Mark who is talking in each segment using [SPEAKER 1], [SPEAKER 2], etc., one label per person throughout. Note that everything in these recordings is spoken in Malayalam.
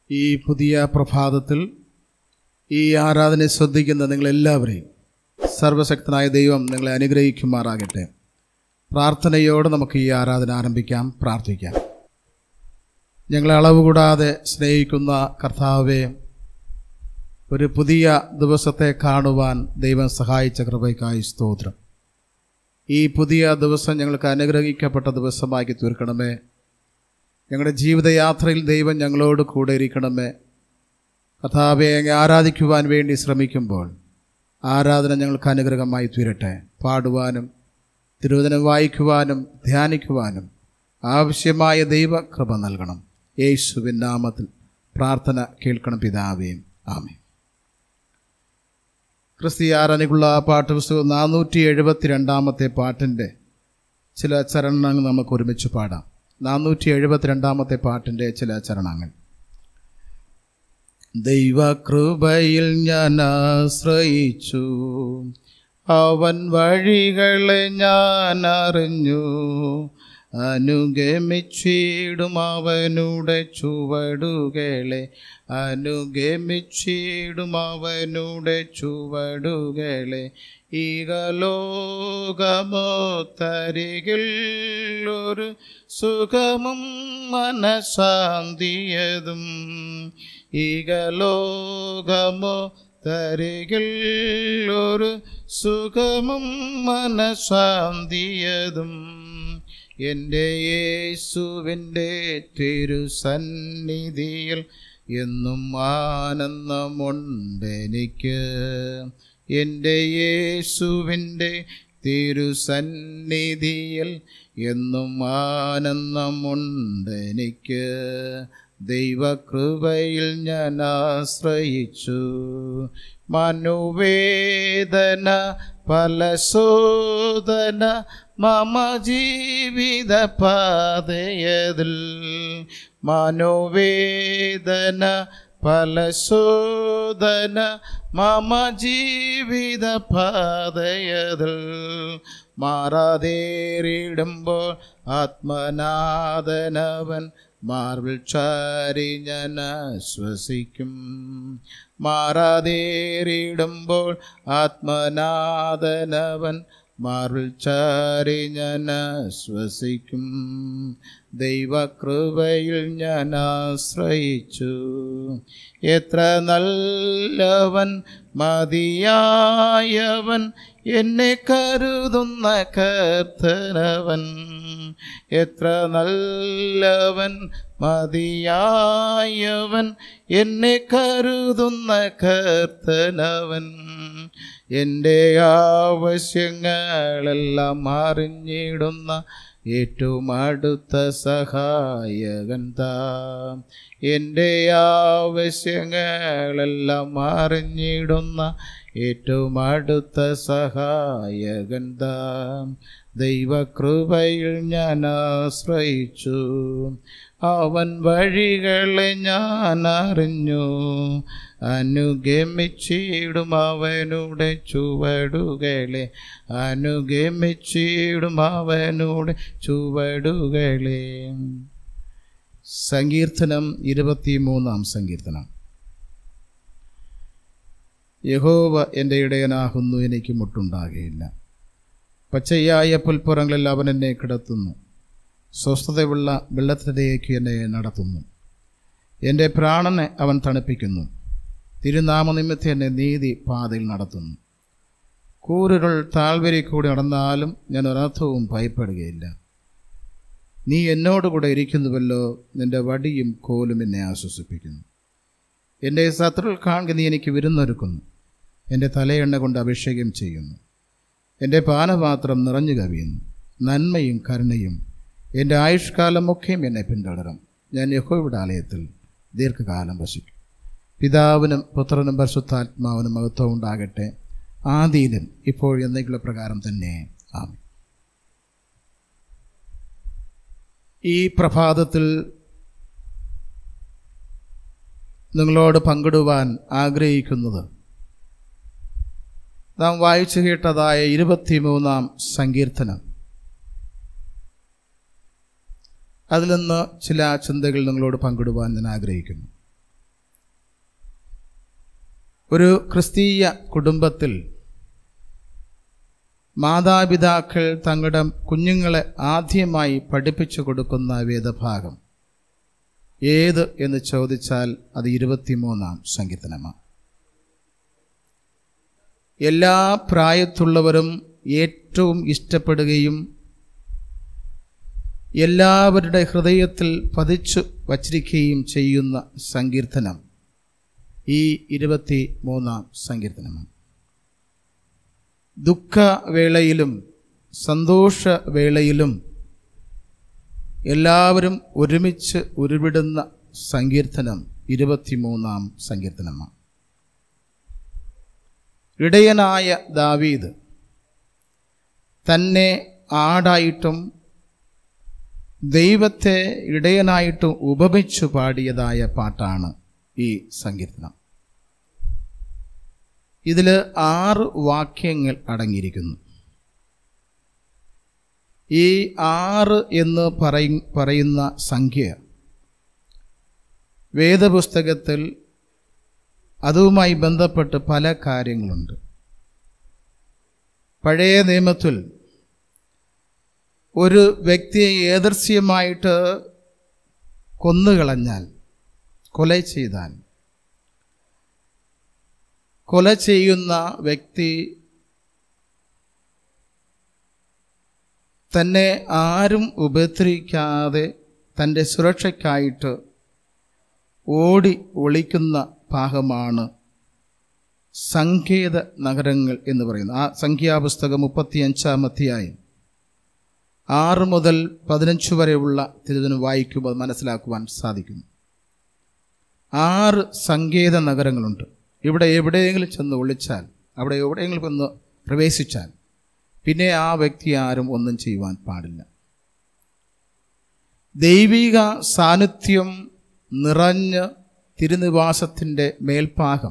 [SPEAKER 1] ഈ പുതിയ പ്രഭാതത്തിൽ ഈ ആരാധനയെ ശ്രദ്ധിക്കുന്ന നിങ്ങളെല്ലാവരെയും സർവശക്തനായ ദൈവം നിങ്ങളെ അനുഗ്രഹിക്കുമാറാകട്ടെ പ്രാർത്ഥനയോടെ നമുക്ക് ഈ ആരാധന ആരംഭിക്കാം പ്രാർത്ഥിക്കാം ഞങ്ങളെ അളവ് കൂടാതെ സ്നേഹിക്കുന്ന കർത്താവെ ഒരു പുതിയ ദിവസത്തെ കാണുവാൻ ദൈവം സഹായിച്ച കൃപയ്ക്കായി സ്തോത്രം ഈ പുതിയ ദിവസം ഞങ്ങൾക്ക് അനുഗ്രഹിക്കപ്പെട്ട ദിവസമാക്കി തീർക്കണമേ ഞങ്ങളുടെ ജീവിതയാത്രയിൽ ദൈവം ഞങ്ങളോട് കൂടെ ഇരിക്കണമേ കഥാവെ അങ്ങ് ആരാധിക്കുവാൻ വേണ്ടി ശ്രമിക്കുമ്പോൾ ആരാധന ഞങ്ങൾക്ക് അനുഗ്രഹമായി തീരട്ടെ പാടുവാനും തിരുവചനം വായിക്കുവാനും ധ്യാനിക്കുവാനും ആവശ്യമായ ദൈവകൃപ നൽകണം യേശുവിൻ നാമത്തിൽ പ്രാർത്ഥന കേൾക്കണം പിതാവേയും ആമേ ക്രിസ്തിയാരനിക്കുള്ള പാട്ട് പുസ്തകം നാനൂറ്റി എഴുപത്തി രണ്ടാമത്തെ പാട്ടിൻ്റെ ചില ചരണങ്ങൾ നമുക്ക് ഒരുമിച്ച് പാടാം നാനൂറ്റി എഴുപത്തിരണ്ടാമത്തെ പാട്ടിൻ്റെ ചില ചരണങ്ങൾ ദൈവകൃപയിൽ ഞാൻ ആശ്രയിച്ചു അവൻ വഴികളെ ഞാൻ അറിഞ്ഞു അനുഗമിച്ചിടും അവനുടെ ചുവടുകളെ അനുഗമിച്ചിടും അവനുടെ ചുവടുകളെ ഈകലോകമോ തരികിൽ ഒരു സുഖമും മനശാന്തിയതും ഈകലോകമോ തരികിൽ ഒരു സുഖമും മനശാന്തിയതും എൻ്റെ യേശുവിൻ്റെ തിരുസന്നിധിയിൽ എന്നും ആനന്ദമുണ്ടെനിക്ക് എൻ്റെ യേശുവിൻ്റെ തിരുസന്നിധിയിൽ എന്നും ആനന്ദമുണ്ടെനിക്ക് ദൈവകൃപയിൽ ഞാൻ ആശ്രയിച്ചു മനുവേദന പല ശോധന മമ ജീവിത പാതയതിൽ മനോവേദന പല ശോധന മമ ജീവിത പാതയതിൽ മാറാതേറിടുമ്പോൾ ആത്മനാഥനവൻ മാർവിൽ ചാരി ഞാൻ ശ്വസിക്കും മാറാതേറിടുമ്പോൾ ആത്മനാഥനവൻ മാർവിൽ ചാരി ഞാൻ ശ്വസിക്കും ദൈവകൃപയിൽ ഞാൻ ആശ്രയിച്ചു എത്ര നല്ലവൻ മതിയായവൻ എന്നെ കരുതുന്ന കർത്തനവൻ എത്ര നല്ലവൻ മതിയായവൻ എന്നെ കരുതുന്ന കർത്തനവൻ എൻ്റെ ആവശ്യങ്ങളെല്ലാം അറിഞ്ഞിടുന്ന ഏറ്റവും അടുത്ത സഹായകൻ താം എൻ്റെ ആവശ്യങ്ങളെല്ലാം അറിഞ്ഞിടുന്ന ഏറ്റവും അടുത്ത സഹായകൻ താം ദൈവകൃപയിൽ ഞാൻ ആശ്രയിച്ചു അവൻ വഴികളെ ഞാൻ അറിഞ്ഞു അനുഗമിച്ചിടും അവനുടെ ചുവടുകളെ അനുഗമിച്ചിടും അവനുടെ ചുവടുകളെ സങ്കീർത്തനം ഇരുപത്തിമൂന്നാം സങ്കീർത്തനം യഹോവ എൻ്റെ ഇടയനാകുന്നു എനിക്ക് മുട്ടുണ്ടാകുകയില്ല പച്ചയായ പുൽപ്പുറങ്ങളിൽ അവൻ എന്നെ കിടത്തുന്നു സ്വസ്ഥതയുള്ള വെള്ളത്തിലേക്ക് എന്നെ നടത്തുന്നു എൻ്റെ പ്രാണനെ അവൻ തണുപ്പിക്കുന്നു തിരുനാമനിമിത്തം എന്നെ നീതി പാതയിൽ നടത്തുന്നു കൂരുകൾ താഴ്വരി കൂടി നടന്നാലും ഞാൻ ഒരർത്ഥവും ഭയപ്പെടുകയില്ല നീ എന്നോടുകൂടെ ഇരിക്കുന്നുവല്ലോ നിന്റെ വടിയും കോലും എന്നെ ആശ്വസിപ്പിക്കുന്നു എൻ്റെ ശത്രുക്കൾ കാണുക നീ എനിക്ക് വിരുന്നൊരുക്കുന്നു എൻ്റെ തലയെണ്ണ കൊണ്ട് അഭിഷേകം ചെയ്യുന്നു എൻ്റെ പാനപാത്രം നിറഞ്ഞു കവിയുന്നു നന്മയും കരുണയും എൻ്റെ ആയുഷ്കാലമൊക്കെയും എന്നെ പിന്തുടരും ഞാൻ യഹോയുടെ ആലയത്തിൽ ദീർഘകാലം വസിക്കും പിതാവിനും പുത്രനും പരിശുദ്ധാത്മാവിനും മഹത്വം ഉണ്ടാകട്ടെ ആദിയിലും ഇപ്പോൾ എന്നേക്കുള്ള പ്രകാരം തന്നെ ആമി ഈ പ്രഭാതത്തിൽ നിങ്ങളോട് പങ്കിടുവാൻ ആഗ്രഹിക്കുന്നത് നാം വായിച്ചു കേട്ടതായ ഇരുപത്തിമൂന്നാം സങ്കീർത്തനം അതിൽ നിന്ന് ചില ചിന്തകൾ നിങ്ങളോട് പങ്കിടുവാൻ ഞാൻ ആഗ്രഹിക്കുന്നു ഒരു ക്രിസ്തീയ കുടുംബത്തിൽ മാതാപിതാക്കൾ തങ്ങളുടെ കുഞ്ഞുങ്ങളെ ആദ്യമായി പഠിപ്പിച്ചു കൊടുക്കുന്ന വേദഭാഗം ഏത് എന്ന് ചോദിച്ചാൽ അത് ഇരുപത്തിമൂന്നാം സങ്കീർത്തനമാണ് എല്ലാ പ്രായത്തുള്ളവരും ഏറ്റവും ഇഷ്ടപ്പെടുകയും എല്ലാവരുടെ ഹൃദയത്തിൽ പതിച്ചു വച്ചിരിക്കുകയും ചെയ്യുന്ന സങ്കീർത്തനം ഈ ഇരുപത്തി മൂന്നാം സങ്കീർത്തനമാണ് ദുഃഖവേളയിലും സന്തോഷവേളയിലും എല്ലാവരും ഒരുമിച്ച് ഉരുവിടുന്ന സങ്കീർത്തനം ഇരുപത്തിമൂന്നാം സങ്കീർത്തനമാണ് ഇടയനായ ദാവീദ് തന്നെ ആടായിട്ടും ദൈവത്തെ ഇടയനായിട്ടും ഉപമിച്ചു പാടിയതായ പാട്ടാണ് ഈ സങ്കീർത്തനം ഇതിൽ ആറ് വാക്യങ്ങൾ അടങ്ങിയിരിക്കുന്നു ഈ ആറ് എന്ന് പറയ പറയുന്ന സംഖ്യ വേദപുസ്തകത്തിൽ അതുമായി ബന്ധപ്പെട്ട് പല കാര്യങ്ങളുണ്ട് പഴയ നിയമത്തിൽ ഒരു വ്യക്തിയെ ഏദർശ്യമായിട്ട് കൊന്നുകളഞ്ഞാൽ കൊല ചെയ്താൽ കൊല ചെയ്യുന്ന വ്യക്തി തന്നെ ആരും ഉപദ്രവിക്കാതെ തൻ്റെ സുരക്ഷയ്ക്കായിട്ട് ഓടി ഒളിക്കുന്ന ഭാഗമാണ് സങ്കേത നഗരങ്ങൾ എന്ന് പറയുന്നത് ആ സംഖ്യാപുസ്തകം മുപ്പത്തിയഞ്ചാം അധ്യായം ആറ് മുതൽ പതിനഞ്ച് വരെയുള്ള തിരുതിന് വായിക്കുമ്പോൾ മനസ്സിലാക്കുവാൻ സാധിക്കുന്നു ആറ് സങ്കേത നഗരങ്ങളുണ്ട് ഇവിടെ എവിടെയെങ്കിലും ചെന്ന് ഒളിച്ചാൽ അവിടെ എവിടെയെങ്കിലും ഒന്ന് പ്രവേശിച്ചാൽ പിന്നെ ആ വ്യക്തി ആരും ഒന്നും ചെയ്യുവാൻ പാടില്ല ദൈവിക സാന്നിധ്യം നിറഞ്ഞ് തിരുനിവാസത്തിൻ്റെ മേൽഭാഗം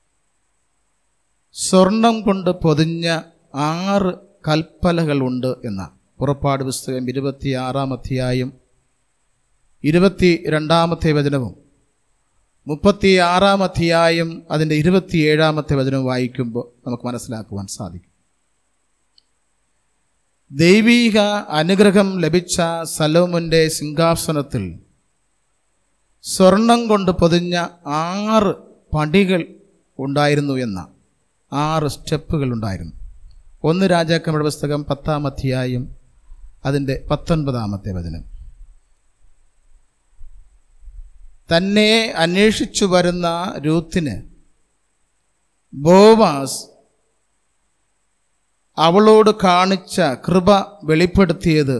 [SPEAKER 1] സ്വർണം കൊണ്ട് പൊതിഞ്ഞ ആറ് കൽപ്പലകളുണ്ട് എന്ന പുറപ്പാട് പുസ്തകം ഇരുപത്തിയാറാം അധ്യായം ഇരുപത്തി രണ്ടാമത്തെ വചനവും മുപ്പത്തി ആറാം അധ്യായം അതിൻ്റെ ഇരുപത്തിയേഴാമത്തെ വചനം വായിക്കുമ്പോൾ നമുക്ക് മനസ്സിലാക്കുവാൻ സാധിക്കും ദൈവീക അനുഗ്രഹം ലഭിച്ച സലോമുൻ്റെ സിംഹാസനത്തിൽ സ്വർണം കൊണ്ട് പൊതിഞ്ഞ ആറ് പടികൾ ഉണ്ടായിരുന്നു എന്ന ആറ് സ്റ്റെപ്പുകൾ ഉണ്ടായിരുന്നു ഒന്ന് രാജാക്കന്മാരുടെ പുസ്തകം പത്താം അധ്യായം അതിൻ്റെ പത്തൊൻപതാമത്തെ വചനം തന്നെ അന്വേഷിച്ചു വരുന്ന രൂത്തിന് ബോവാസ് അവളോട് കാണിച്ച കൃപ വെളിപ്പെടുത്തിയത്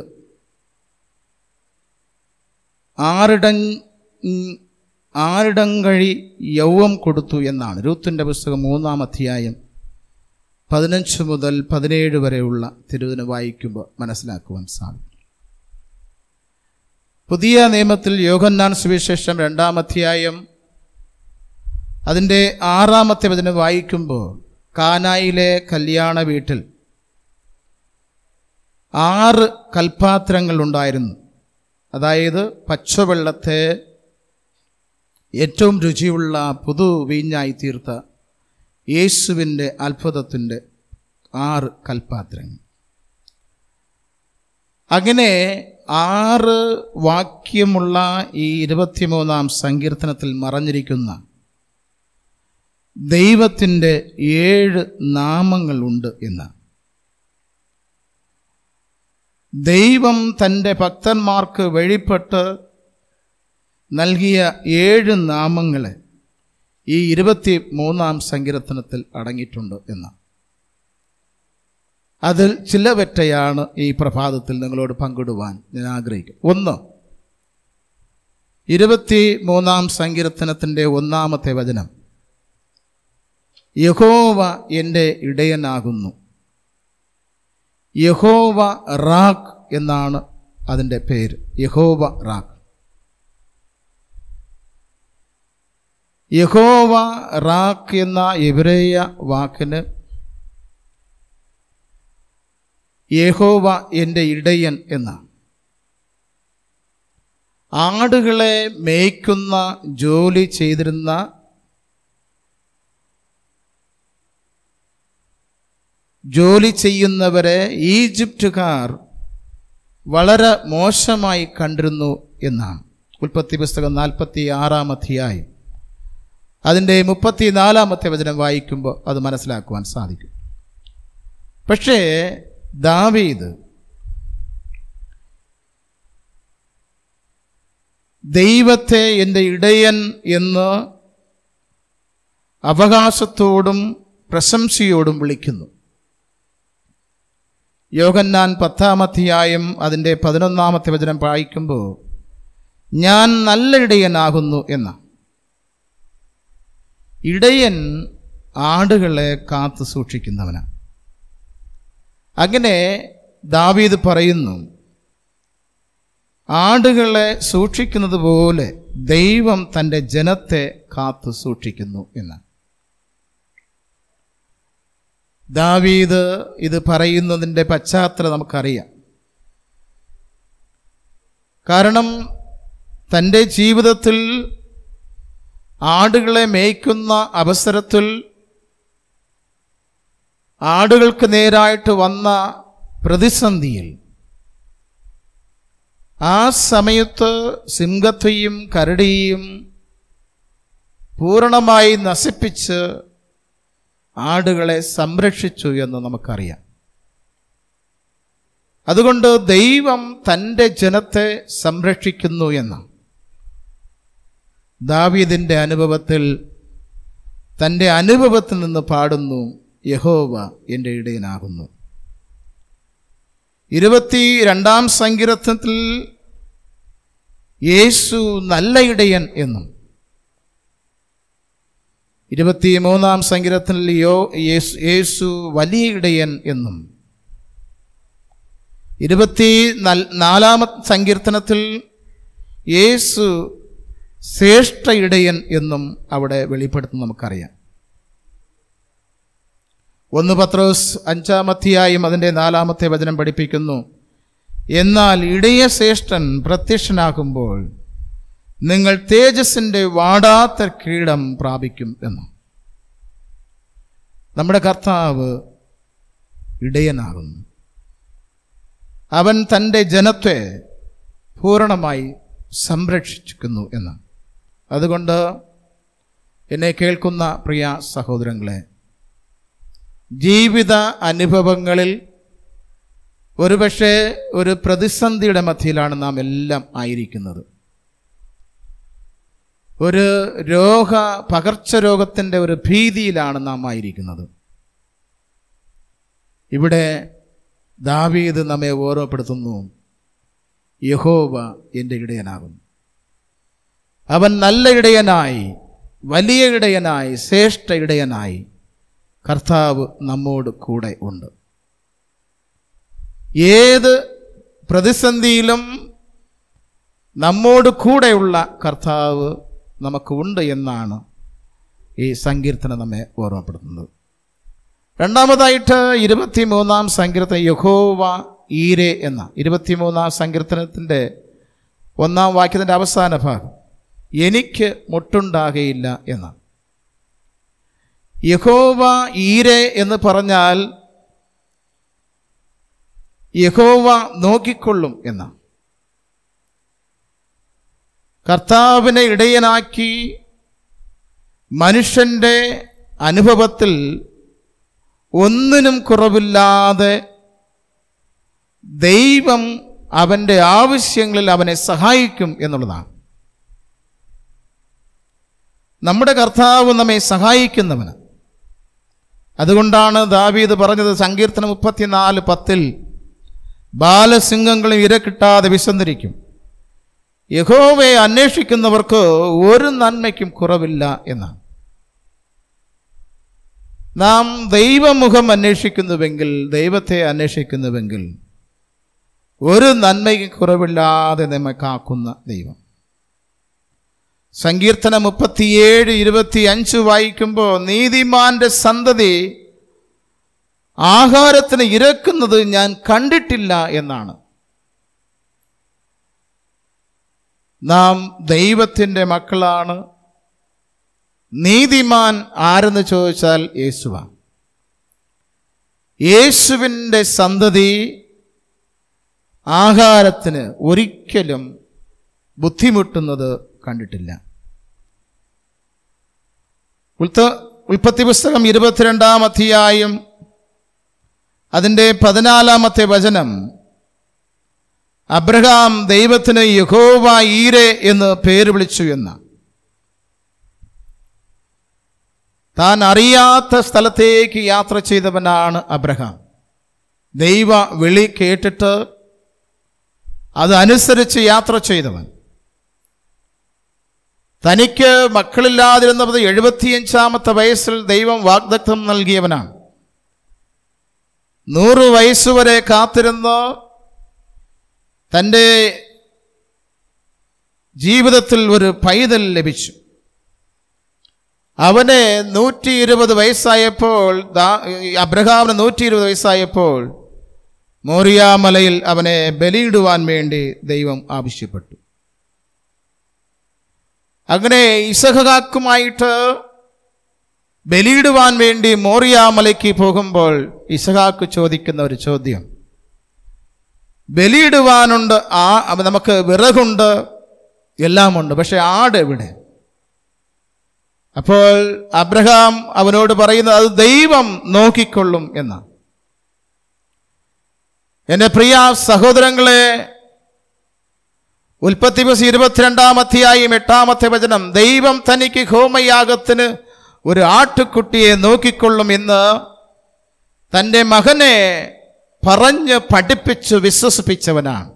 [SPEAKER 1] ആറിടം ആറിടങ്കഴി യൗവം കൊടുത്തു എന്നാണ് രൂത്തിൻ്റെ പുസ്തകം മൂന്നാം അധ്യായം പതിനഞ്ച് മുതൽ പതിനേഴ് വരെയുള്ള തിരുവിന് വായിക്കുമ്പോൾ മനസ്സിലാക്കുവാൻ സാധിക്കും പുതിയ നിയമത്തിൽ യോഹന്നാൻ സുവിശേഷം രണ്ടാം അധ്യായം അതിൻ്റെ ആറാമത്തെ വചനം വായിക്കുമ്പോൾ കാനായിലെ കല്യാണ വീട്ടിൽ ആറ് കൽപാത്രങ്ങൾ ഉണ്ടായിരുന്നു അതായത് പച്ചവെള്ളത്തെ ഏറ്റവും രുചിയുള്ള പുതു വീഞ്ഞായി തീർത്ത യേശുവിൻ്റെ അത്ഭുതത്തിൻ്റെ ആറ് കൽപാത്രങ്ങൾ അങ്ങനെ ആറ് വാക്യമുള്ള ഈ ഇരുപത്തിമൂന്നാം സങ്കീർത്തനത്തിൽ മറഞ്ഞിരിക്കുന്ന ദൈവത്തിൻ്റെ ഏഴ് നാമങ്ങളുണ്ട് എന്ന് ദൈവം തൻ്റെ ഭക്തന്മാർക്ക് വെളിപ്പെട്ട് നൽകിയ ഏഴ് നാമങ്ങളെ ഈ ഇരുപത്തി മൂന്നാം സങ്കീർത്തനത്തിൽ അടങ്ങിയിട്ടുണ്ട് എന്ന് അതിൽ ചിലവറ്റയാണ് ഈ പ്രഭാതത്തിൽ നിങ്ങളോട് പങ്കിടുവാൻ ഞാൻ ആഗ്രഹിക്കും ഒന്ന് ഇരുപത്തി മൂന്നാം സങ്കീർത്തനത്തിൻ്റെ ഒന്നാമത്തെ വചനം യഹോവ എൻ്റെ ഇടയനാകുന്നു യഹോവ റാഖ് എന്നാണ് അതിൻ്റെ പേര് യഹോവ റാഖ് യഹോവ റാഖ് എന്ന എബ്രേയ വാക്കിന് യഹോവ എൻ്റെ ഇടയൻ എന്നാണ് ആടുകളെ മേയ്ക്കുന്ന ജോലി ചെയ്തിരുന്ന ജോലി ചെയ്യുന്നവരെ ഈജിപ്തുകാർ വളരെ മോശമായി കണ്ടിരുന്നു എന്നാണ് ഉൽപ്പത്തി പുസ്തകം നാൽപ്പത്തി ആറാം അധ്യായം അതിൻ്റെ മുപ്പത്തിനാലാമത്തെ വചനം വായിക്കുമ്പോൾ അത് മനസ്സിലാക്കുവാൻ സാധിക്കും പക്ഷേ ദാവീദ് ദൈവത്തെ എൻ്റെ ഇടയൻ എന്ന് അവകാശത്തോടും പ്രശംസയോടും വിളിക്കുന്നു യോഹന്നാൻ പത്താമധ്യായം അതിൻ്റെ പതിനൊന്നാമത്തെ വചനം വായിക്കുമ്പോൾ ഞാൻ നല്ല ഇടയനാകുന്നു എന്ന ഇടയൻ ആടുകളെ കാത്തു സൂക്ഷിക്കുന്നവനാണ് അങ്ങനെ ദാവീദ് പറയുന്നു ആടുകളെ സൂക്ഷിക്കുന്നത് പോലെ ദൈവം തൻ്റെ ജനത്തെ കാത്തു സൂക്ഷിക്കുന്നു എന്ന് ദാവീദ് ഇത് പറയുന്നതിൻ്റെ പശ്ചാത്തലം നമുക്കറിയാം കാരണം തൻ്റെ ജീവിതത്തിൽ ആടുകളെ മേയ്ക്കുന്ന അവസരത്തിൽ ആടുകൾക്ക് നേരായിട്ട് വന്ന പ്രതിസന്ധിയിൽ ആ സമയത്ത് സിംഹത്തെയും കരടിയെയും പൂർണ്ണമായി നശിപ്പിച്ച് ആടുകളെ സംരക്ഷിച്ചു എന്ന് നമുക്കറിയാം അതുകൊണ്ട് ദൈവം തൻ്റെ ജനത്തെ സംരക്ഷിക്കുന്നു എന്ന് ദാവീദിൻ്റെ അനുഭവത്തിൽ തൻ്റെ അനുഭവത്തിൽ നിന്ന് പാടുന്നു യഹോവ എൻ്റെ ഇടയനാകുന്നു ഇരുപത്തി രണ്ടാം സങ്കീർത്തനത്തിൽ യേശു നല്ല ഇടയൻ എന്നും ഇരുപത്തിമൂന്നാം സങ്കീർത്തനത്തിൽ യോ യേശു യേശു വലിയ ഇടയൻ എന്നും ഇരുപത്തി നാലാമത്തെ സങ്കീർത്തനത്തിൽ യേശു ശ്രേഷ്ഠ ഇടയൻ എന്നും അവിടെ വെളിപ്പെടുത്തുന്ന നമുക്കറിയാം ഒന്ന് പത്രോസ് അഞ്ചാമധ്യായും അതിൻ്റെ നാലാമത്തെ വചനം പഠിപ്പിക്കുന്നു എന്നാൽ ഇടയ ശ്രേഷ്ഠൻ പ്രത്യക്ഷനാകുമ്പോൾ നിങ്ങൾ തേജസ്സിൻ്റെ വാടാത്ത കിരീടം പ്രാപിക്കും എന്ന് നമ്മുടെ കർത്താവ് ഇടയനാകുന്നു അവൻ തൻ്റെ ജനത്തെ പൂർണ്ണമായി സംരക്ഷിക്കുന്നു എന്ന് അതുകൊണ്ട് എന്നെ കേൾക്കുന്ന പ്രിയ സഹോദരങ്ങളെ ജീവിത അനുഭവങ്ങളിൽ ഒരുപക്ഷെ ഒരു പ്രതിസന്ധിയുടെ മധ്യയിലാണ് നാം എല്ലാം ആയിരിക്കുന്നത് ഒരു രോഗ പകർച്ചരോഗത്തിൻ്റെ ഒരു ഭീതിയിലാണ് നാം ആയിരിക്കുന്നത് ഇവിടെ ദാവീദ് നമ്മെ ഓർമ്മപ്പെടുത്തുന്നു യഹോവ എൻ്റെ ഇടയനാകുന്നു അവൻ നല്ല ഇടയനായി വലിയ ഇടയനായി ശ്രേഷ്ഠ ഇടയനായി കർത്താവ് നമ്മോട് കൂടെ ഉണ്ട് ഏത് പ്രതിസന്ധിയിലും നമ്മോട് കൂടെയുള്ള കർത്താവ് നമുക്ക് ഉണ്ട് എന്നാണ് ഈ സങ്കീർത്തനം നമ്മെ ഓർമ്മപ്പെടുത്തുന്നത് രണ്ടാമതായിട്ട് ഇരുപത്തിമൂന്നാം സങ്കീർത്തനം യഹോവ ഈരെ എന്ന ഇരുപത്തിമൂന്നാം സങ്കീർത്തനത്തിൻ്റെ ഒന്നാം വാക്യത്തിൻ്റെ അവസാന ഭാഗം എനിക്ക് മുട്ടുണ്ടാകയില്ല എന്ന യഹോവ ഈരെ എന്ന് പറഞ്ഞാൽ യഹോവ നോക്കിക്കൊള്ളും എന്ന കർത്താവിനെ ഇടയനാക്കി മനുഷ്യൻ്റെ അനുഭവത്തിൽ ഒന്നിനും കുറവില്ലാതെ ദൈവം അവൻ്റെ ആവശ്യങ്ങളിൽ അവനെ സഹായിക്കും എന്നുള്ളതാണ് നമ്മുടെ കർത്താവ് നമ്മെ സഹായിക്കുന്നവന് അതുകൊണ്ടാണ് ദാവീദ് പറഞ്ഞത് സങ്കീർത്തനം മുപ്പത്തിനാല് പത്തിൽ ബാലസിംഹങ്ങളും ഇര കിട്ടാതെ വിശന്നിരിക്കും യഹോവയെ അന്വേഷിക്കുന്നവർക്ക് ഒരു നന്മയ്ക്കും കുറവില്ല എന്നാണ് നാം ദൈവമുഖം അന്വേഷിക്കുന്നുവെങ്കിൽ ദൈവത്തെ അന്വേഷിക്കുന്നുവെങ്കിൽ ഒരു നന്മയ്ക്ക് കുറവില്ലാതെ നമ്മെ കാക്കുന്ന ദൈവം സങ്കീർത്തനം മുപ്പത്തിയേഴ് ഇരുപത്തി അഞ്ച് വായിക്കുമ്പോൾ നീതിമാന്റെ സന്തതി ആഹാരത്തിന് ഇരക്കുന്നത് ഞാൻ കണ്ടിട്ടില്ല എന്നാണ് നാം ദൈവത്തിൻ്റെ മക്കളാണ് നീതിമാൻ ആരെന്ന് ചോദിച്ചാൽ യേശുവാണ് യേശുവിൻ്റെ സന്തതി ആഹാരത്തിന് ഒരിക്കലും ബുദ്ധിമുട്ടുന്നത് കണ്ടിട്ടില്ല ഉൽത്ത ഉൽപ്പത്തി പുസ്തകം ഇരുപത്തിരണ്ടാം അധ്യായം അതിൻ്റെ പതിനാലാമത്തെ വചനം അബ്രഹാം ദൈവത്തിന് യഹോവ ഈരെ എന്ന് പേര് വിളിച്ചു എന്ന താൻ അറിയാത്ത സ്ഥലത്തേക്ക് യാത്ര ചെയ്തവനാണ് അബ്രഹാം ദൈവ വിളി കേട്ടിട്ട് അതനുസരിച്ച് യാത്ര ചെയ്തവൻ തനിക്ക് മക്കളില്ലാതിരുന്നത് എഴുപത്തിയഞ്ചാമത്തെ വയസ്സിൽ ദൈവം വാഗ്ദത്തം നൽകിയവനാണ് നൂറ് വയസ്സുവരെ കാത്തിരുന്ന് തൻ്റെ ജീവിതത്തിൽ ഒരു പൈതൽ ലഭിച്ചു അവന് നൂറ്റി ഇരുപത് വയസ്സായപ്പോൾ ദാ- അബ്രഹാമിന് നൂറ്റി ഇരുപത് വയസ്സായപ്പോൾ മോറിയാമലയിൽ അവനെ ബലിയിടുവാൻ വേണ്ടി ദൈവം ആവശ്യപ്പെട്ടു അങ്ങനെ ഇസഹാക്കുമായിട്ട് ബലിയിടുവാൻ വേണ്ടി മോറിയാമലയ്ക്ക് പോകുമ്പോൾ ഇസഹാക്ക് ചോദിക്കുന്ന ഒരു ചോദ്യം ബലിയിടുവാനുണ്ട് ആ അപ്പൊ നമുക്ക് വിറകുണ്ട് എല്ലാമുണ്ട് പക്ഷെ ആട് എവിടെ അപ്പോൾ അബ്രഹാം അവനോട് പറയുന്നത് അത് ദൈവം നോക്കിക്കൊള്ളും എന്നാണ് എൻ്റെ പ്രിയ സഹോദരങ്ങളെ ഉൽപ്പത്തി ബസ് ഇരുപത്തിരണ്ടാം അധ്യായം എട്ടാമത്തെ വചനം ദൈവം തനിക്ക് ഹോമയാഗത്തിന് ഒരു ആട്ടുകുട്ടിയെ നോക്കിക്കൊള്ളും എന്ന് തൻ്റെ മകനെ പറഞ്ഞ് പഠിപ്പിച്ച് വിശ്വസിപ്പിച്ചവനാണ്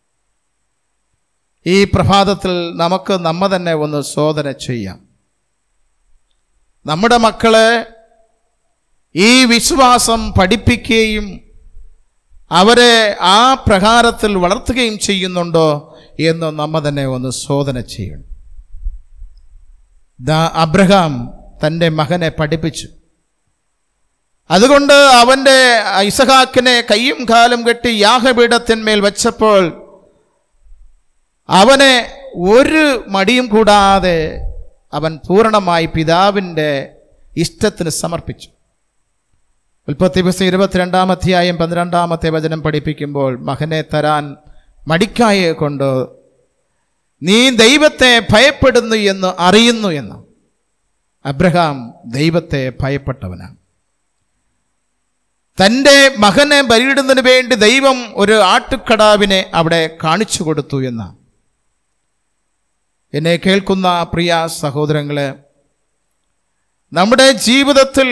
[SPEAKER 1] ഈ പ്രഭാതത്തിൽ നമുക്ക് നമ്മ തന്നെ ഒന്ന് ശോധന ചെയ്യാം നമ്മുടെ മക്കളെ ഈ വിശ്വാസം പഠിപ്പിക്കുകയും അവരെ ആ പ്രകാരത്തിൽ വളർത്തുകയും ചെയ്യുന്നുണ്ടോ എന്ന് നമ്മ തന്നെ ഒന്ന് ശോധന ചെയ്യണം ദാ അബ്രഹാം തൻ്റെ മകനെ പഠിപ്പിച്ചു അതുകൊണ്ട് അവൻ്റെ ഇസഹാക്കിനെ കയ്യും കാലും കെട്ടി യാഗപീഠത്തിന്മേൽ വെച്ചപ്പോൾ അവനെ ഒരു മടിയും കൂടാതെ അവൻ പൂർണ്ണമായി പിതാവിൻ്റെ ഇഷ്ടത്തിന് സമർപ്പിച്ചു ഉൽപ്പത്തി പുസ്തകം ഇരുപത്തിരണ്ടാം അധ്യായം പന്ത്രണ്ടാമത്തെ വചനം പഠിപ്പിക്കുമ്പോൾ മകനെ തരാൻ മടിക്കായെ കൊണ്ട് നീ ദൈവത്തെ ഭയപ്പെടുന്നു എന്ന് അറിയുന്നു എന്ന് അബ്രഹാം ദൈവത്തെ ഭയപ്പെട്ടവനാണ് തൻ്റെ മകനെ ബലിയിടുന്നതിന് വേണ്ടി ദൈവം ഒരു ആട്ടുക്കടാവിനെ അവിടെ കാണിച്ചു കൊടുത്തു എന്നാണ് എന്നെ കേൾക്കുന്ന പ്രിയ സഹോദരങ്ങളെ നമ്മുടെ ജീവിതത്തിൽ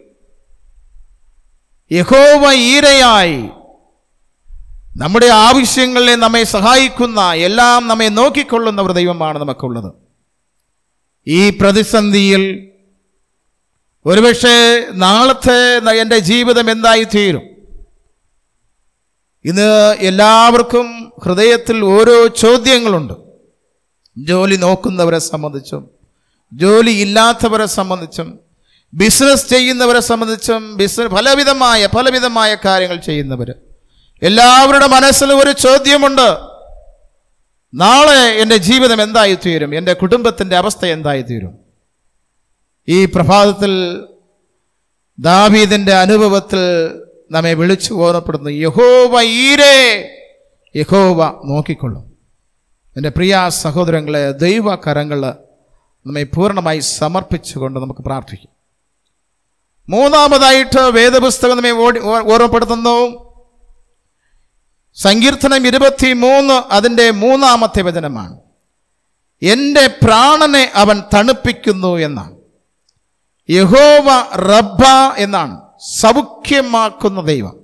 [SPEAKER 1] യഹോവ ഈരയായി നമ്മുടെ ആവശ്യങ്ങളെ നമ്മെ സഹായിക്കുന്ന എല്ലാം നമ്മെ നോക്കിക്കൊള്ളുന്ന ഒരു ദൈവമാണ് നമുക്കുള്ളത് ഈ പ്രതിസന്ധിയിൽ ഒരുപക്ഷെ നാളത്തെ ന- എൻ്റെ ജീവിതം എന്തായി തീരും ഇന്ന് എല്ലാവർക്കും ഹൃദയത്തിൽ ഓരോ ചോദ്യങ്ങളുണ്ട് ജോലി നോക്കുന്നവരെ സംബന്ധിച്ചും ജോലി ഇല്ലാത്തവരെ സംബന്ധിച്ചും ബിസിനസ് ചെയ്യുന്നവരെ സംബന്ധിച്ചും ബിസിനസ് പലവിധമായ പലവിധമായ കാര്യങ്ങൾ ചെയ്യുന്നവർ എല്ലാവരുടെ മനസ്സിൽ ഒരു ചോദ്യമുണ്ട് നാളെ എൻ്റെ ജീവിതം എന്തായി തീരും എൻ്റെ കുടുംബത്തിൻ്റെ അവസ്ഥ എന്തായി തീരും ഈ പ്രഭാതത്തിൽ ദാവീദിൻ്റെ അനുഭവത്തിൽ നമ്മെ വിളിച്ചു ഓർമ്മപ്പെടുന്നു യഹോവ ഈരേ യഹോവ നോക്കിക്കൊള്ളും എൻ്റെ പ്രിയ സഹോദരങ്ങളെ ദൈവ കരങ്ങൾ നമ്മെ പൂർണ്ണമായി സമർപ്പിച്ചുകൊണ്ട് നമുക്ക് പ്രാർത്ഥിക്കാം മൂന്നാമതായിട്ട് വേദപുസ്തകം നമ്മെ ഓടി- ഓ- ഓർമ്മപ്പെടുത്തുന്നു സങ്കീർത്തനം ഇരുപത്തി മൂന്ന് അതിൻ്റെ മൂന്നാമത്തെ വചനമാണ് എൻ്റെ പ്രാണനെ അവൻ തണുപ്പിക്കുന്നു എന്നാണ് യഹോവ റബ്ബ എന്നാണ് സൗഖ്യമാക്കുന്ന ദൈവം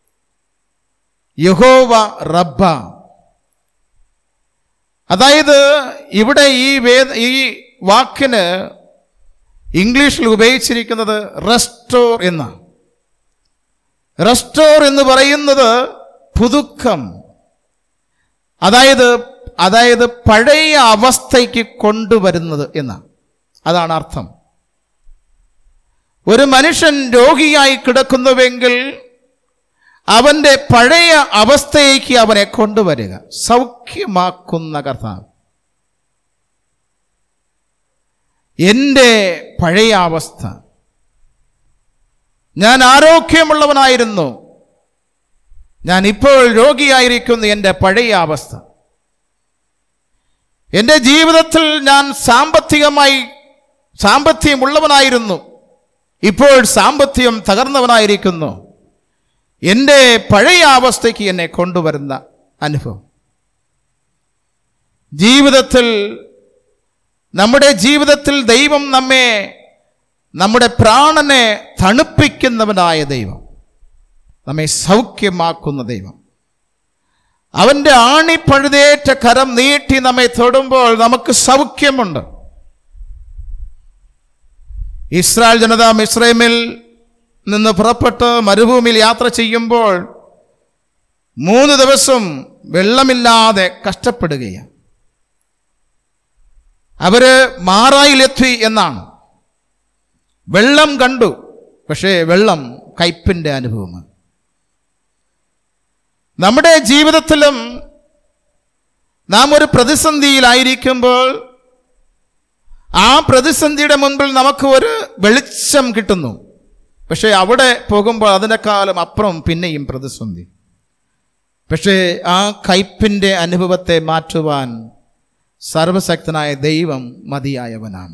[SPEAKER 1] യഹോവ റബ്ബ അതായത് ഇവിടെ ഈ വേദ ഈ വാക്കിന് ഇംഗ്ലീഷിൽ ഉപയോഗിച്ചിരിക്കുന്നത് റെസ്റ്റോർ എന്നാണ് റെസ്റ്റോർ എന്ന് പറയുന്നത് പുതുക്കം അതായത് അതായത് പഴയ അവസ്ഥയ്ക്ക് കൊണ്ടുവരുന്നത് എന്നാണ് അതാണ് അർത്ഥം ഒരു മനുഷ്യൻ രോഗിയായി കിടക്കുന്നുവെങ്കിൽ അവന്റെ പഴയ അവസ്ഥയ്ക്ക് അവനെ കൊണ്ടുവരിക സൗഖ്യമാക്കുന്ന കർത്താവ് എൻ്റെ പഴയ അവസ്ഥ ഞാൻ ആരോഗ്യമുള്ളവനായിരുന്നു ഞാൻ ഇപ്പോൾ രോഗിയായിരിക്കുന്നു എൻ്റെ പഴയ അവസ്ഥ എൻ്റെ ജീവിതത്തിൽ ഞാൻ സാമ്പത്തികമായി സാമ്പത്തികമുള്ളവനായിരുന്നു ഇപ്പോൾ സാമ്പത്തികം തകർന്നവനായിരിക്കുന്നു എൻ്റെ പഴയ അവസ്ഥയ്ക്ക് എന്നെ കൊണ്ടുവരുന്ന അനുഭവം ജീവിതത്തിൽ നമ്മുടെ ജീവിതത്തിൽ ദൈവം നമ്മെ നമ്മുടെ പ്രാണനെ തണുപ്പിക്കുന്നവനായ ദൈവം നമ്മെ സൗഖ്യമാക്കുന്ന ദൈവം അവൻ്റെ ആണിപ്പഴുതേറ്റ കരം നീട്ടി നമ്മെ തൊടുമ്പോൾ നമുക്ക് സൗഖ്യമുണ്ട് ഇസ്രായേൽ ജനത മിസ്രൈമിൽ നിന്ന് പുറപ്പെട്ട് മരുഭൂമിയിൽ യാത്ര ചെയ്യുമ്പോൾ മൂന്ന് ദിവസം വെള്ളമില്ലാതെ കഷ്ടപ്പെടുകയാണ് അവര് മാറായിലെത്തി എന്നാണ് വെള്ളം കണ്ടു പക്ഷേ വെള്ളം കയ്പിൻ്റെ അനുഭവമാണ് നമ്മുടെ ജീവിതത്തിലും നാം ഒരു പ്രതിസന്ധിയിലായിരിക്കുമ്പോൾ ആ പ്രതിസന്ധിയുടെ മുൻപിൽ നമുക്ക് ഒരു വെളിച്ചം കിട്ടുന്നു പക്ഷേ അവിടെ പോകുമ്പോൾ അതിനേക്കാളും അപ്പുറം പിന്നെയും പ്രതിസന്ധി പക്ഷേ ആ കയ്പിൻ്റെ അനുഭവത്തെ മാറ്റുവാൻ സർവശക്തനായ ദൈവം മതിയായവനാണ്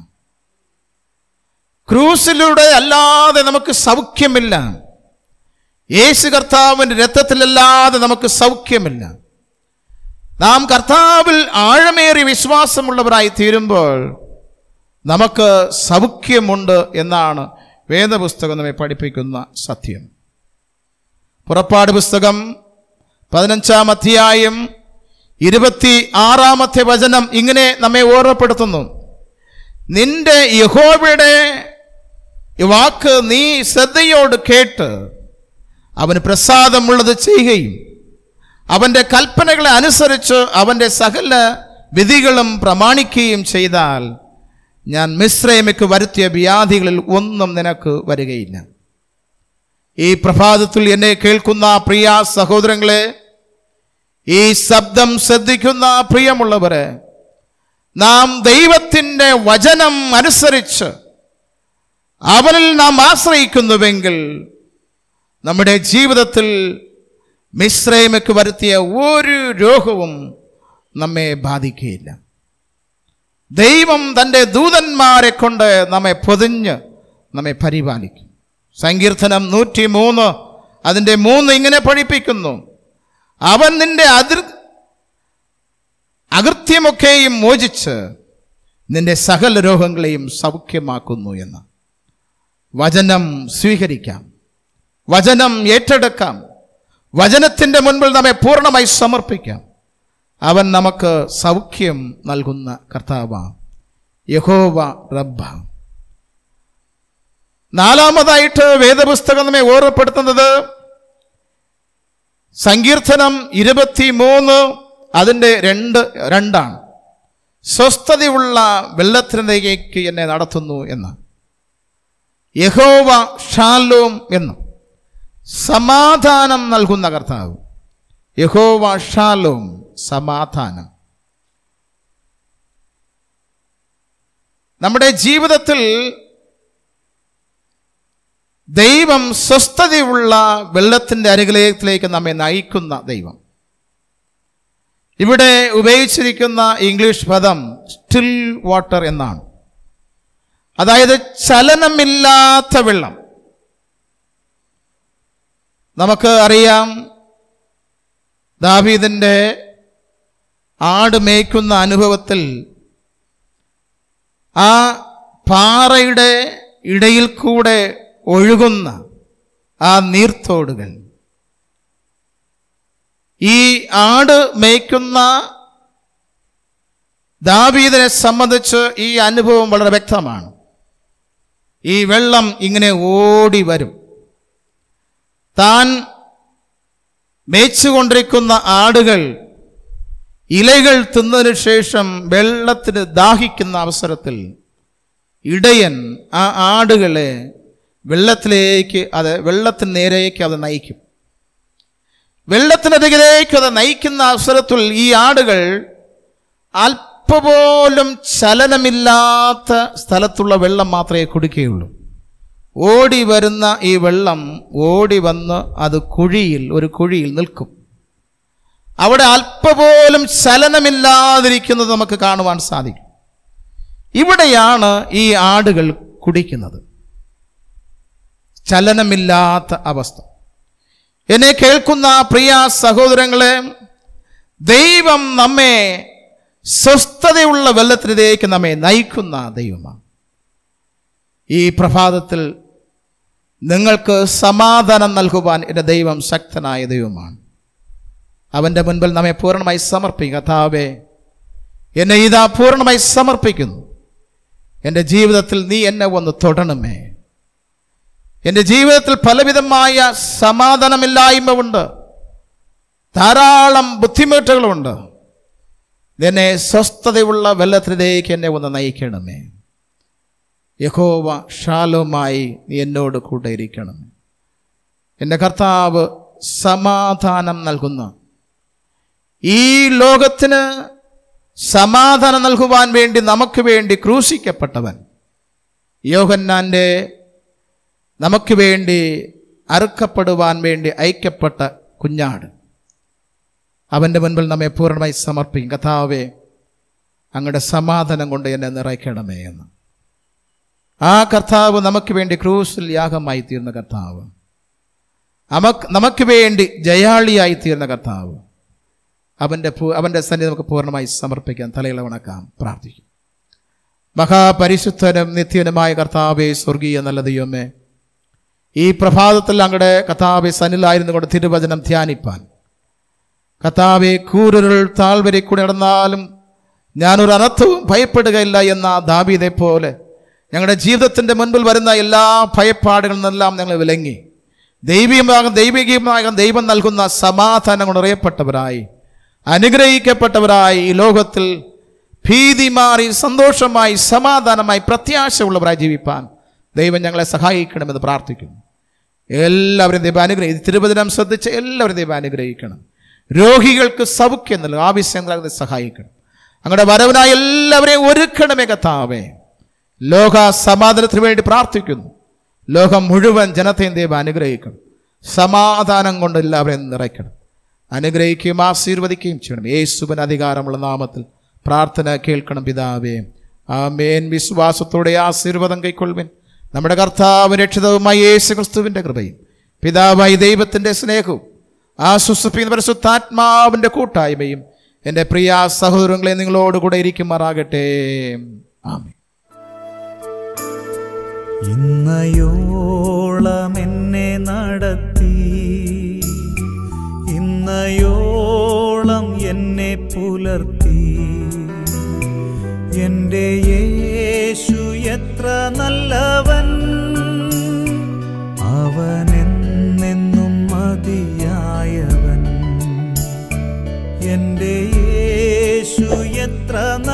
[SPEAKER 1] ക്രൂസിലൂടെ അല്ലാതെ നമുക്ക് സൗഖ്യമില്ല യേശു കർത്താവിൻ്റെ രക്തത്തിലല്ലാതെ നമുക്ക് സൗഖ്യമില്ല നാം കർത്താവിൽ ആഴമേറിയ വിശ്വാസമുള്ളവരായി തീരുമ്പോൾ നമുക്ക് സൗഖ്യമുണ്ട് എന്നാണ് വേദപുസ്തകം നമ്മെ പഠിപ്പിക്കുന്ന സത്യം പുറപ്പാട് പുസ്തകം പതിനഞ്ചാം അധ്യായം ഇരുപത്തി ആറാമത്തെ വചനം ഇങ്ങനെ നമ്മെ ഓർമ്മപ്പെടുത്തുന്നു നിന്റെ യഹോവയുടെ വാക്ക് നീ ശ്രദ്ധയോട് കേട്ട് അവന് പ്രസാദമുള്ളത് ചെയ്യുകയും അവൻ്റെ കൽപ്പനകളെ അനുസരിച്ച് അവൻ്റെ സകല വിധികളും പ്രമാണിക്കുകയും ചെയ്താൽ ഞാൻ മിശ്രൈമയ്ക്ക് വരുത്തിയ വ്യാധികളിൽ ഒന്നും നിനക്ക് വരികയില്ല ഈ പ്രഭാതത്തിൽ എന്നെ കേൾക്കുന്ന പ്രിയ സഹോദരങ്ങളെ ഈ ശബ്ദം ശ്രദ്ധിക്കുന്ന പ്രിയമുള്ളവരെ നാം ദൈവത്തിൻ്റെ വചനം അനുസരിച്ച് അവനിൽ നാം ആശ്രയിക്കുന്നുവെങ്കിൽ നമ്മുടെ ജീവിതത്തിൽ മിശ്രൈമയ്ക്ക് വരുത്തിയ ഒരു രോഗവും നമ്മെ ബാധിക്കുകയില്ല ദൈവം തൻ്റെ ദൂതന്മാരെ കൊണ്ട് നമ്മെ പൊതിഞ്ഞ് നമ്മെ പരിപാലിക്കും സങ്കീർത്തനം നൂറ്റി മൂന്ന് അതിൻ്റെ മൂന്ന് ഇങ്ങനെ പഠിപ്പിക്കുന്നു അവൻ നിന്റെ അതിർ അകൃത്യമൊക്കെയും മോചിച്ച് നിന്റെ സകല രോഗങ്ങളെയും സൗഖ്യമാക്കുന്നു എന്ന് വചനം സ്വീകരിക്കാം വചനം ഏറ്റെടുക്കാം വചനത്തിൻ്റെ മുൻപിൽ നമ്മെ പൂർണ്ണമായി സമർപ്പിക്കാം അവൻ നമുക്ക് സൗഖ്യം നൽകുന്ന കർത്താവാണ് യഹോവ റബ്ബ നാലാമതായിട്ട് വേദപുസ്തകം നമ്മെ ഓർമ്മപ്പെടുത്തുന്നത് സങ്കീർത്തനം ഇരുപത്തി മൂന്ന് അതിൻ്റെ രണ്ട് രണ്ടാണ് സ്വസ്ഥതയുള്ള വെള്ളത്തിനേക്ക് എന്നെ നടത്തുന്നു എന്ന് യഹോവ ഷാലോം എന്ന് സമാധാനം നൽകുന്ന കർത്താവ് യഹോവ ഷാലോം സമാധാനം നമ്മുടെ ജീവിതത്തിൽ ദൈവം സ്വസ്ഥതയുള്ള വെള്ളത്തിൻ്റെ അരികിലേക്ക് നമ്മെ നയിക്കുന്ന ദൈവം ഇവിടെ ഉപയോഗിച്ചിരിക്കുന്ന ഇംഗ്ലീഷ് പദം സ്റ്റിൽ വാട്ടർ എന്നാണ് അതായത് ചലനമില്ലാത്ത വെള്ളം നമുക്ക് അറിയാം ദാവീദിൻ്റെ ആട് മേയ്ക്കുന്ന അനുഭവത്തിൽ ആ പാറയുടെ ഇടയിൽ കൂടെ ഒഴുകുന്ന ആ നീർത്തോടുകൾ ഈ ആട് മേയ്ക്കുന്ന ദാവീദിനെ സംബന്ധിച്ച് ഈ അനുഭവം വളരെ വ്യക്തമാണ് ഈ വെള്ളം ഇങ്ങനെ ഓടി വരും താൻ മേച്ചുകൊണ്ടിരിക്കുന്ന ആടുകൾ ഇലകൾ തിന്നതിന് ശേഷം വെള്ളത്തിന് ദാഹിക്കുന്ന അവസരത്തിൽ ഇടയൻ ആ ആടുകളെ വെള്ളത്തിലേക്ക് അത് വെള്ളത്തിന് നേരേക്ക് അത് നയിക്കും വെള്ളത്തിനരികിലേക്ക് അത് നയിക്കുന്ന അവസരത്തിൽ ഈ ആടുകൾ അല്പപോലും ചലനമില്ലാത്ത സ്ഥലത്തുള്ള വെള്ളം മാത്രമേ കുടിക്കുകയുള്ളൂ ഓടി വരുന്ന ഈ വെള്ളം ഓടി വന്ന് അത് കുഴിയിൽ ഒരു കുഴിയിൽ നിൽക്കും അവിടെ അല്പപോലും ചലനമില്ലാതിരിക്കുന്നത് നമുക്ക് കാണുവാൻ സാധിക്കും ഇവിടെയാണ് ഈ ആടുകൾ കുടിക്കുന്നത് ചലനമില്ലാത്ത അവസ്ഥ എന്നെ കേൾക്കുന്ന പ്രിയ സഹോദരങ്ങളെ ദൈവം നമ്മെ സ്വസ്ഥതയുള്ള വെള്ളത്തിലേക്ക് നമ്മെ നയിക്കുന്ന ദൈവമാണ് ഈ പ്രഭാതത്തിൽ നിങ്ങൾക്ക് സമാധാനം നൽകുവാൻ എൻ്റെ ദൈവം ശക്തനായ ദൈവമാണ് അവൻ്റെ മുൻപിൽ നമ്മെ പൂർണ്ണമായി സമർപ്പിക്കുക കഥാവേ എന്നെ ഇതാ പൂർണ്ണമായി സമർപ്പിക്കുന്നു എൻ്റെ ജീവിതത്തിൽ നീ എന്നെ ഒന്ന് തൊടണമേ എൻ്റെ ജീവിതത്തിൽ പലവിധമായ സമാധാനമില്ലായ്മ ഉണ്ട് ധാരാളം ബുദ്ധിമുട്ടുകളുണ്ട് എന്നെ സ്വസ്ഥതയുള്ള വെള്ളത്തിലേക്ക് എന്നെ ഒന്ന് നയിക്കണമേ യഹോവ ഷാലുമായി നീ എന്നോട് കൂടെ ഇരിക്കണം എൻ്റെ കർത്താവ് സമാധാനം നൽകുന്ന ഈ ലോകത്തിന് സമാധാനം നൽകുവാൻ വേണ്ടി നമുക്ക് വേണ്ടി ക്രൂശിക്കപ്പെട്ടവൻ യോഹന്നാൻ്റെ നമുക്ക് വേണ്ടി അറുക്കപ്പെടുവാൻ വേണ്ടി അയക്കപ്പെട്ട കുഞ്ഞാട് അവൻ്റെ മുൻപിൽ നമ്മെ പൂർണ്ണമായി സമർപ്പിക്കും കഥാവേ അങ്ങയുടെ സമാധാനം കൊണ്ട് എന്നെ നിറയ്ക്കണമേ എന്ന് ആ കർത്താവ് നമുക്ക് വേണ്ടി ക്രൂസിൽ യാഗമായി തീർന്ന കർത്താവ് നമുക്ക് നമുക്ക് വേണ്ടി ജയാളിയായി തീർന്ന കർത്താവ് അവൻ്റെ പൂ അവൻ്റെ സന്നിധി നമുക്ക് പൂർണ്ണമായി സമർപ്പിക്കാം തലയിള വണക്കാം പ്രാർത്ഥിക്കും മഹാപരിശുദ്ധനും നിത്യനുമായ കർത്താവെ സ്വർഗീയ നല്ല ദൈവമേ ഈ പ്രഭാതത്തിൽ അങ്ങയുടെ കർത്താവെ സന്നിലായിരുന്നു കൊണ്ട് തിരുവചനം ധ്യാനിപ്പാൻ കർത്താവെ കൂരുരുൾ താഴ്വരെ കൂടെ നടന്നാലും ഞാനൊരു അനർത്ഥവും ഭയപ്പെടുകയില്ല എന്ന ദാബീതെ പോലെ ഞങ്ങളുടെ ജീവിതത്തിൻ്റെ മുൻപിൽ വരുന്ന എല്ലാ ഭയപ്പാടുകളിൽ നിന്നെല്ലാം ഞങ്ങൾ വിലങ്ങി ദൈവികമാകും ദൈവികമാകും ദൈവം നൽകുന്ന സമാധാനം കൊണ്ട് അറിയപ്പെട്ടവരായി അനുഗ്രഹിക്കപ്പെട്ടവരായി ഈ ലോകത്തിൽ ഭീതി മാറി സന്തോഷമായി സമാധാനമായി പ്രത്യാശയുള്ളവരായി ജീവിപ്പാൻ ദൈവം ഞങ്ങളെ സഹായിക്കണമെന്ന് പ്രാർത്ഥിക്കുന്നു എല്ലാവരും ദൈവം അനുഗ്രഹി തിരുവചനം ശ്രദ്ധിച്ച് എല്ലാവരും ദൈവം അനുഗ്രഹിക്കണം രോഗികൾക്ക് സൗഖ്യം നൽകും ആവശ്യങ്ങളെ സഹായിക്കണം അങ്ങയുടെ വരവിനായി എല്ലാവരെയും ഒരുക്കണമേ കത്താവേ ലോക സമാധാനത്തിന് വേണ്ടി പ്രാർത്ഥിക്കുന്നു ലോകം മുഴുവൻ ജനത്തെയും ദൈവം അനുഗ്രഹിക്കണം സമാധാനം കൊണ്ട് എല്ലാവരെയും നിറയ്ക്കണം അനുഗ്രഹിക്കുകയും ആശീർവദിക്കുകയും ചെയ്യണം യേശുവിന് അധികാരമുള്ള നാമത്തിൽ പ്രാർത്ഥന കേൾക്കണം പിതാവേ ആമേൻ വിശ്വാസത്തോടെ ആശീർവാദം കൈക്കൊള്ളുവിൻ നമ്മുടെ കർത്താവ് രക്ഷിതവുമായ യേശു ക്രിസ്തുവിൻ്റെ കൃപയും പിതാവായി ദൈവത്തിൻ്റെ സ്നേഹവും ആശ്വസിപ്പിക്കുന്ന പരിശുദ്ധാത്മാവിൻ്റെ കൂട്ടായ്മയും എൻ്റെ പ്രിയ സഹോദരങ്ങളെ നിങ്ങളോടുകൂടെ ഇരിക്കുമാറാകട്ടെ ആമേൻ
[SPEAKER 2] ഇന്നയോളം എന്നെ നടത്തി ഇന്നയോളം എന്നെ പുലർത്തി എൻ്റെ യേശു എത്ര നല്ലവൻ അവനെന്നെന്നും മതിയായവൻ എൻ്റെ യേശു എത്ര